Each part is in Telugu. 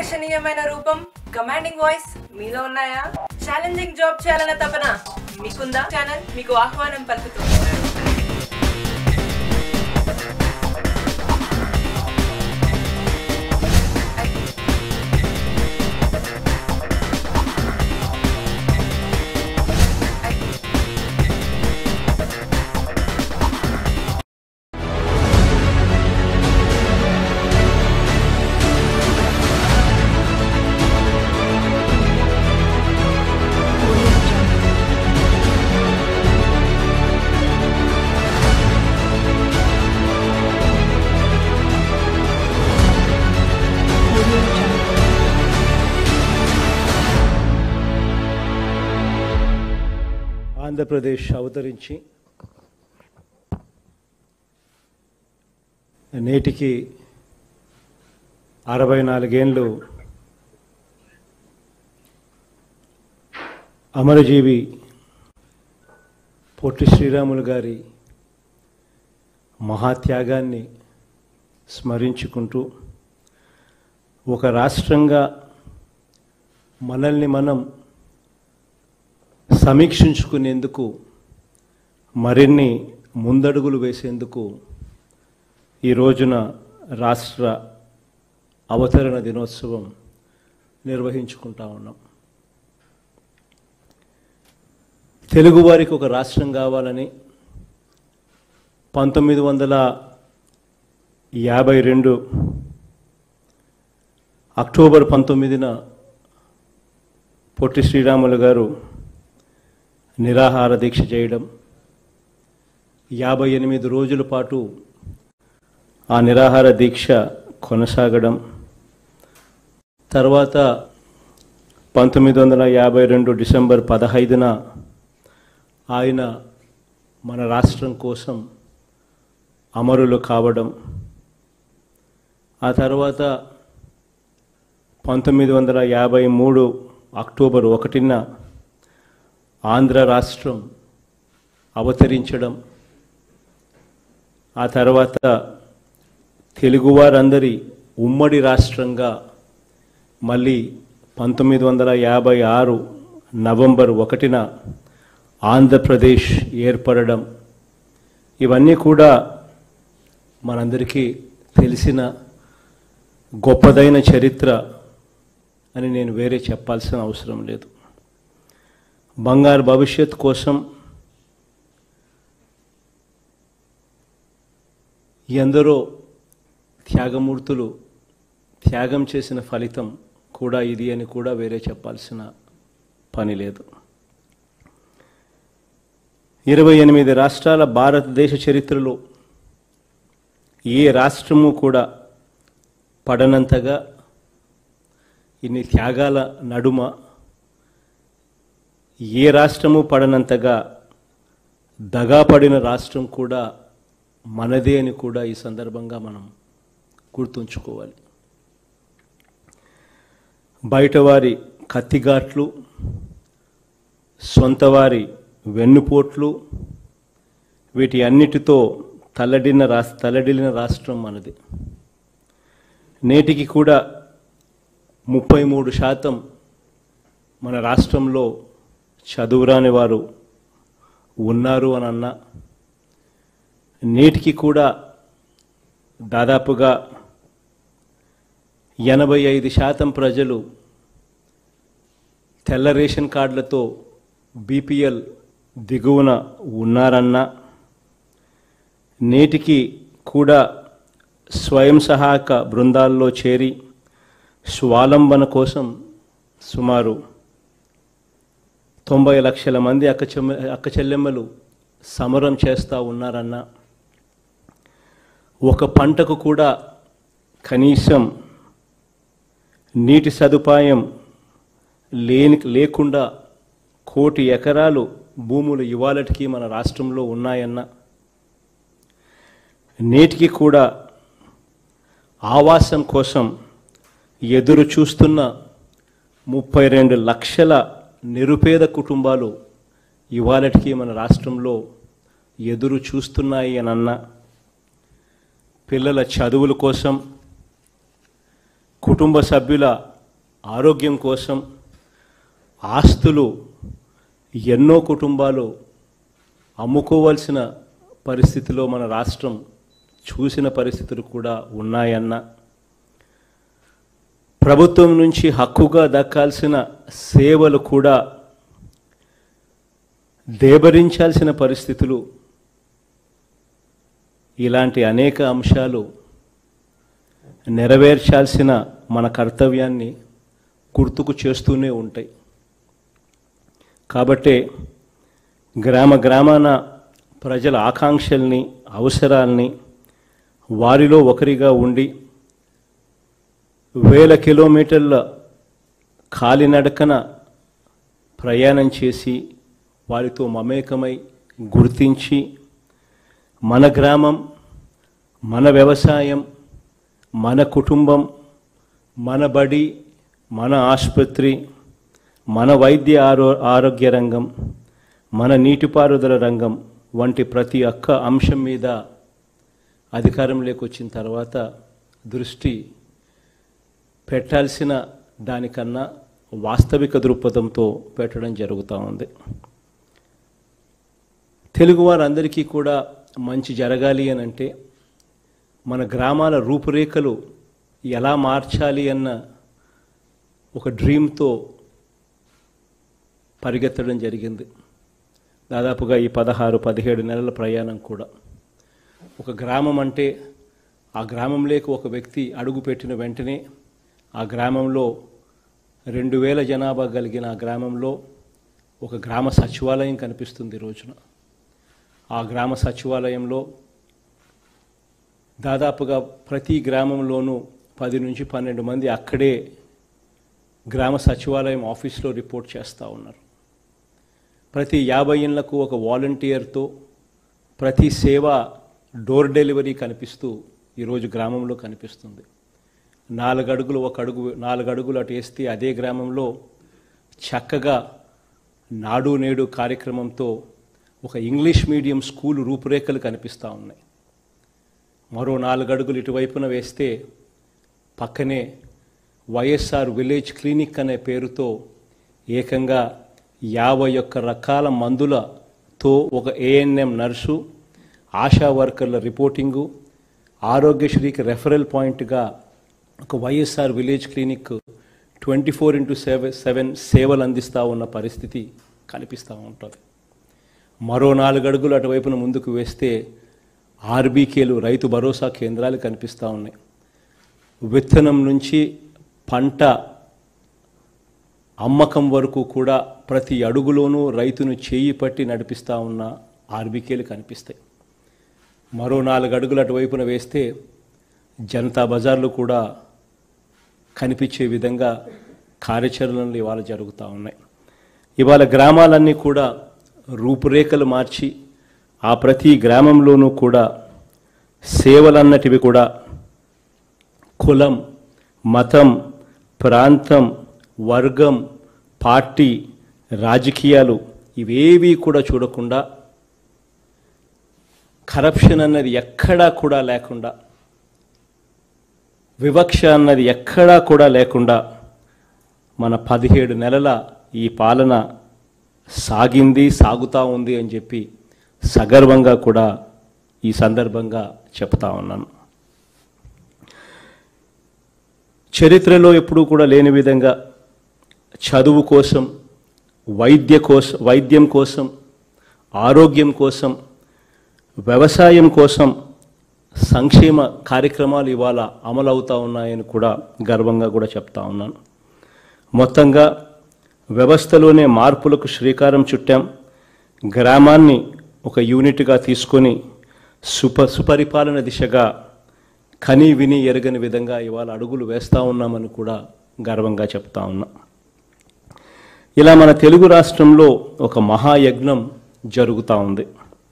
ఆకర్షణీయమైన రూపం కమాండింగ్ వాయిస్ మీలో ఉన్నాయా ఛాలెంజింగ్ జాబ్ చేయాలన్న తపన మీకుందా ఛానల్ మీకు ఆహ్వానం పలుకుతుంది ఆంధ్రప్రదేశ్ అవతరించి నేటికి అరవై నాలుగేండ్లు అమరజీవి పొట్టి శ్రీరాములు గారి మహాత్యాగాన్ని స్మరించుకుంటూ ఒక రాష్ట్రంగా మనల్ని మనం సమీక్షించుకునేందుకు మరిన్ని ముందడుగులు వేసేందుకు ఈ రోజున రాష్ట్ర అవతరణ దినోత్సవం నిర్వహించుకుంటా ఉన్నాం తెలుగువారికి ఒక రాష్ట్రం కావాలని పంతొమ్మిది వందల యాభై రెండు అక్టోబర్ పంతొమ్మిదిన పొట్టి శ్రీరాములు గారు నిరాహార దీక్ష చేయడం యాభై ఎనిమిది రోజుల పాటు ఆ నిరాహార దీక్ష కొనసాగడం తర్వాత పంతొమ్మిది వందల యాభై రెండు డిసెంబర్ పదహైదున ఆయన మన రాష్ట్రం కోసం అమరులు కావడం ఆ తర్వాత పంతొమ్మిది వందల యాభై మూడు అక్టోబర్ ఒకటిన ఆంధ్ర రాష్ట్రం అవతరించడం ఆ తర్వాత తెలుగువారందరి ఉమ్మడి రాష్ట్రంగా మళ్ళీ పంతొమ్మిది వందల యాభై ఆరు నవంబర్ ఒకటిన ఆంధ్రప్రదేశ్ ఏర్పడడం ఇవన్నీ కూడా మనందరికీ తెలిసిన గొప్పదైన చరిత్ర అని నేను వేరే చెప్పాల్సిన అవసరం లేదు బంగారు భవిష్యత్ కోసం ఎందరో త్యాగమూర్తులు త్యాగం చేసిన ఫలితం కూడా ఇది అని కూడా వేరే చెప్పాల్సిన పని లేదు ఇరవై ఎనిమిది రాష్ట్రాల భారతదేశ చరిత్రలో ఏ రాష్ట్రము కూడా పడనంతగా ఇన్ని త్యాగాల నడుమ ఏ రాష్ట్రము పడనంతగా దగాపడిన రాష్ట్రం కూడా మనదే అని కూడా ఈ సందర్భంగా మనం గుర్తుంచుకోవాలి బయటవారి కత్తిగాట్లు సొంతవారి వెన్నుపోట్లు వీటి అన్నిటితో తల్లడిన రాస్ తల్లడిల్లిన రాష్ట్రం మనది నేటికి కూడా ముప్పై మూడు శాతం మన రాష్ట్రంలో చదువురాని వారు ఉన్నారు అని అన్నా నేటికి కూడా దాదాపుగా ఎనభై ఐదు శాతం ప్రజలు తెల్ల రేషన్ కార్డులతో బీపీఎల్ దిగువన ఉన్నారన్నా నేటికి కూడా స్వయం సహాయక బృందాల్లో చేరి స్వాలంబన కోసం సుమారు తొంభై లక్షల మంది అక్క చెమ్మ అక్క చెల్లెమ్మలు సమరం చేస్తూ ఉన్నారన్న ఒక పంటకు కూడా కనీసం నీటి సదుపాయం లేని లేకుండా కోటి ఎకరాలు భూములు ఇవాళటికి మన రాష్ట్రంలో ఉన్నాయన్న నేటికి కూడా ఆవాసం కోసం ఎదురు చూస్తున్న ముప్పై రెండు లక్షల నిరుపేద కుటుంబాలు ఇవాళటికి మన రాష్ట్రంలో ఎదురు చూస్తున్నాయి అని అన్న పిల్లల చదువుల కోసం కుటుంబ సభ్యుల ఆరోగ్యం కోసం ఆస్తులు ఎన్నో కుటుంబాలు అమ్ముకోవాల్సిన పరిస్థితిలో మన రాష్ట్రం చూసిన పరిస్థితులు కూడా ఉన్నాయన్న ప్రభుత్వం నుంచి హక్కుగా దక్కాల్సిన సేవలు కూడా దేబరించాల్సిన పరిస్థితులు ఇలాంటి అనేక అంశాలు నెరవేర్చాల్సిన మన కర్తవ్యాన్ని గుర్తుకు చేస్తూనే ఉంటాయి కాబట్టే గ్రామ గ్రామాన ప్రజల ఆకాంక్షల్ని అవసరాల్ని వారిలో ఒకరిగా ఉండి వేల కిలోమీటర్ల కాలినడకన ప్రయాణం చేసి వారితో మమేకమై గుర్తించి మన గ్రామం మన వ్యవసాయం మన కుటుంబం మన బడి మన ఆసుపత్రి మన వైద్య ఆరో ఆరోగ్య రంగం మన నీటిపారుదల రంగం వంటి ప్రతి ఒక్క అంశం మీద అధికారంలోకి వచ్చిన తర్వాత దృష్టి పెట్టాల్సిన దానికన్నా వాస్తవిక దృక్పథంతో పెట్టడం జరుగుతూ ఉంది తెలుగు వారందరికీ కూడా మంచి జరగాలి అని అంటే మన గ్రామాల రూపురేఖలు ఎలా మార్చాలి అన్న ఒక డ్రీమ్తో పరిగెత్తడం జరిగింది దాదాపుగా ఈ పదహారు పదిహేడు నెలల ప్రయాణం కూడా ఒక గ్రామం అంటే ఆ గ్రామంలోకి ఒక వ్యక్తి అడుగు పెట్టిన వెంటనే ఆ గ్రామంలో రెండు వేల జనాభా కలిగిన ఆ గ్రామంలో ఒక గ్రామ సచివాలయం కనిపిస్తుంది ఈ రోజున ఆ గ్రామ సచివాలయంలో దాదాపుగా ప్రతి గ్రామంలోనూ పది నుంచి పన్నెండు మంది అక్కడే గ్రామ సచివాలయం ఆఫీస్లో రిపోర్ట్ చేస్తూ ఉన్నారు ప్రతి యాభై ఇళ్లకు ఒక వాలంటీర్తో ప్రతి సేవ డోర్ డెలివరీ కనిపిస్తూ ఈరోజు గ్రామంలో కనిపిస్తుంది నాలుగు అడుగులు ఒక అడుగు నాలుగు అడుగులు అటు వేస్తే అదే గ్రామంలో చక్కగా నాడు నేడు కార్యక్రమంతో ఒక ఇంగ్లీష్ మీడియం స్కూల్ రూపురేఖలు కనిపిస్తూ ఉన్నాయి మరో నాలుగు అడుగులు ఇటువైపున వేస్తే పక్కనే వైఎస్ఆర్ విలేజ్ క్లినిక్ అనే పేరుతో ఏకంగా యాభై ఒక్క రకాల మందులతో ఒక ఏఎన్ఎం నర్సు ఆశా వర్కర్ల రిపోర్టింగు ఆరోగ్యశ్రీకి రెఫరల్ పాయింట్గా ఒక YSR village clinic twenty four into seven seven సేవలు అందిస్తూ ఉన్న పరిస్థితి కనిపిస్తూ ఉంటుంది మరో నాలుగు అడుగులు అటువైపున ముందుకు వేస్తే ఆర్బీకేలు రైతు భరోసా కేంద్రాలు కనిపిస్తూ ఉన్నాయి విత్తనం నుంచి పంట అమ్మకం వరకు కూడా ప్రతి అడుగులోనూ రైతును చేయి పట్టి నడిపిస్తూ ఉన్న ఆర్బీకేలు కనిపిస్తాయి మరో నాలుగు అడుగులు అటువైపున వేస్తే జనతా బజార్లు కూడా కనిపించే విధంగా కార్యాచరణలు ఇవాళ జరుగుతూ ఉన్నాయి ఇవాళ గ్రామాలన్నీ కూడా రూపురేఖలు మార్చి ఆ ప్రతి గ్రామంలోనూ కూడా సేవలన్నటివి కూడా కులం మతం ప్రాంతం వర్గం పార్టీ రాజకీయాలు ఇవేవి కూడా చూడకుండా కరప్షన్ అన్నది ఎక్కడా కూడా లేకుండా వివక్ష అన్నది ఎక్కడా కూడా లేకుండా మన పదిహేడు నెలల ఈ పాలన సాగింది సాగుతూ ఉంది అని చెప్పి సగర్వంగా కూడా ఈ సందర్భంగా చెప్తా ఉన్నాను చరిత్రలో ఎప్పుడూ కూడా లేని విధంగా చదువు కోసం వైద్య కోసం వైద్యం కోసం ఆరోగ్యం కోసం వ్యవసాయం కోసం సంక్షేమ కార్యక్రమాలు ఇవాళ అమలవుతూ ఉన్నాయని కూడా గర్వంగా కూడా చెప్తా ఉన్నాను మొత్తంగా వ్యవస్థలోనే మార్పులకు శ్రీకారం చుట్టాం గ్రామాన్ని ఒక యూనిట్గా తీసుకొని సుప సుపరిపాలన దిశగా కని విని ఎరగని విధంగా ఇవాళ అడుగులు వేస్తూ ఉన్నామని కూడా గర్వంగా చెప్తా ఉన్నా ఇలా మన తెలుగు రాష్ట్రంలో ఒక మహాయజ్ఞం జరుగుతూ ఉంది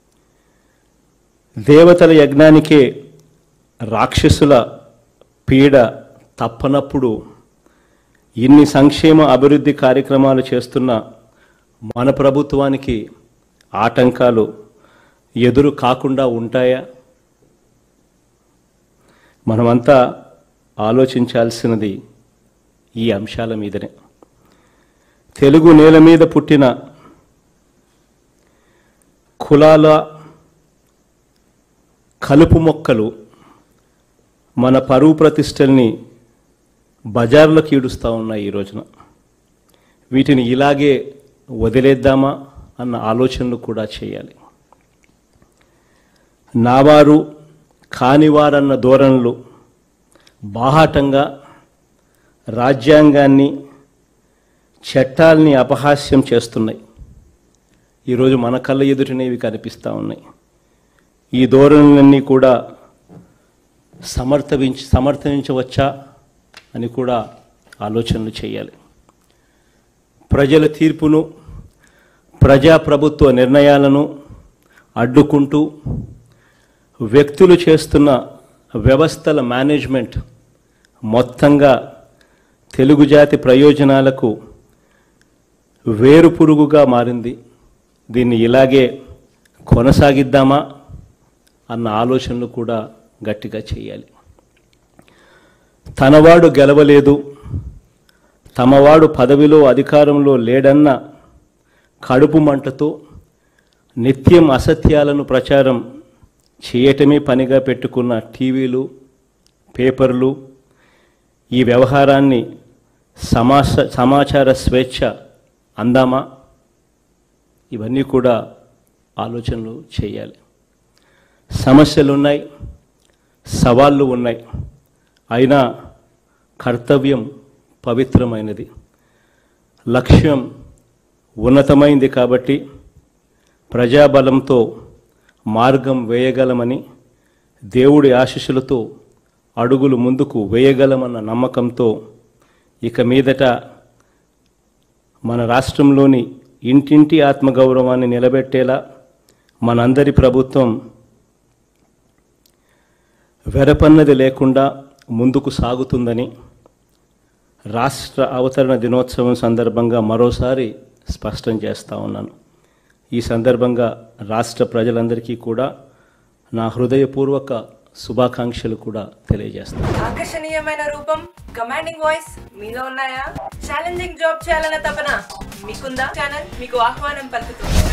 దేవతల యజ్ఞానికే రాక్షసుల పీడ తప్పనప్పుడు ఇన్ని సంక్షేమ అభివృద్ధి కార్యక్రమాలు చేస్తున్న మన ప్రభుత్వానికి ఆటంకాలు ఎదురు కాకుండా ఉంటాయా మనమంతా ఆలోచించాల్సినది ఈ అంశాల మీదనే తెలుగు నేల మీద పుట్టిన కులాల కలుపు మొక్కలు మన పరువు ప్రతిష్టల్ని బజార్లకు ఈడుస్తూ ఉన్నాయి ఈ రోజున వీటిని ఇలాగే వదిలేద్దామా అన్న ఆలోచనలు కూడా చేయాలి నావారు కానివారన్న ధోరణులు బాహాటంగా రాజ్యాంగాన్ని చట్టాల్ని అపహాస్యం చేస్తున్నాయి ఈరోజు మన కళ్ళ ఎదుటనే ఇవి కనిపిస్తూ ఉన్నాయి ఈ ధోరణులన్నీ కూడా సమర్థించి సమర్థించవచ్చా అని కూడా ఆలోచనలు చేయాలి ప్రజల తీర్పును ప్రజాప్రభుత్వ నిర్ణయాలను అడ్డుకుంటూ వ్యక్తులు చేస్తున్న వ్యవస్థల మేనేజ్మెంట్ మొత్తంగా తెలుగు జాతి ప్రయోజనాలకు వేరు పురుగుగా మారింది దీన్ని ఇలాగే కొనసాగిద్దామా అన్న ఆలోచనలు కూడా గట్టిగా చేయాలి తనవాడు గెలవలేదు తమవాడు పదవిలో అధికారంలో లేడన్న కడుపు మంటతో నిత్యం అసత్యాలను ప్రచారం చేయటమే పనిగా పెట్టుకున్న టీవీలు పేపర్లు ఈ వ్యవహారాన్ని సమాస సమాచార స్వేచ్ఛ అందామా ఇవన్నీ కూడా ఆలోచనలు చేయాలి సమస్యలు ఉన్నాయి సవాళ్ళు ఉన్నాయి అయినా కర్తవ్యం పవిత్రమైనది లక్ష్యం ఉన్నతమైంది కాబట్టి ప్రజాబలంతో మార్గం వేయగలమని దేవుడి ఆశీస్సులతో అడుగులు ముందుకు వేయగలమన్న నమ్మకంతో ఇక మీదట మన రాష్ట్రంలోని ఇంటింటి ఆత్మగౌరవాన్ని నిలబెట్టేలా మనందరి ప్రభుత్వం వెరపన్నది లేకుండా ముందుకు సాగుతుందని రాష్ట్ర అవతరణ దినోత్సవం సందర్భంగా మరోసారి స్పష్టం చేస్తా ఉన్నాను ఈ సందర్భంగా రాష్ట్ర ప్రజలందరికీ కూడా నా హృదయపూర్వక శుభాకాంక్షలు కూడా తెలియజేస్తాను ఆకర్షణీయమైన రూపం కమాండింగ్ వాయిస్ మీలో ఉన్నాయా ఛాలెంజింగ్ జాబ్ చేయాలన్న తపన మీకుందా ఛానల్ మీకు ఆహ్వానం పలుకుతుంది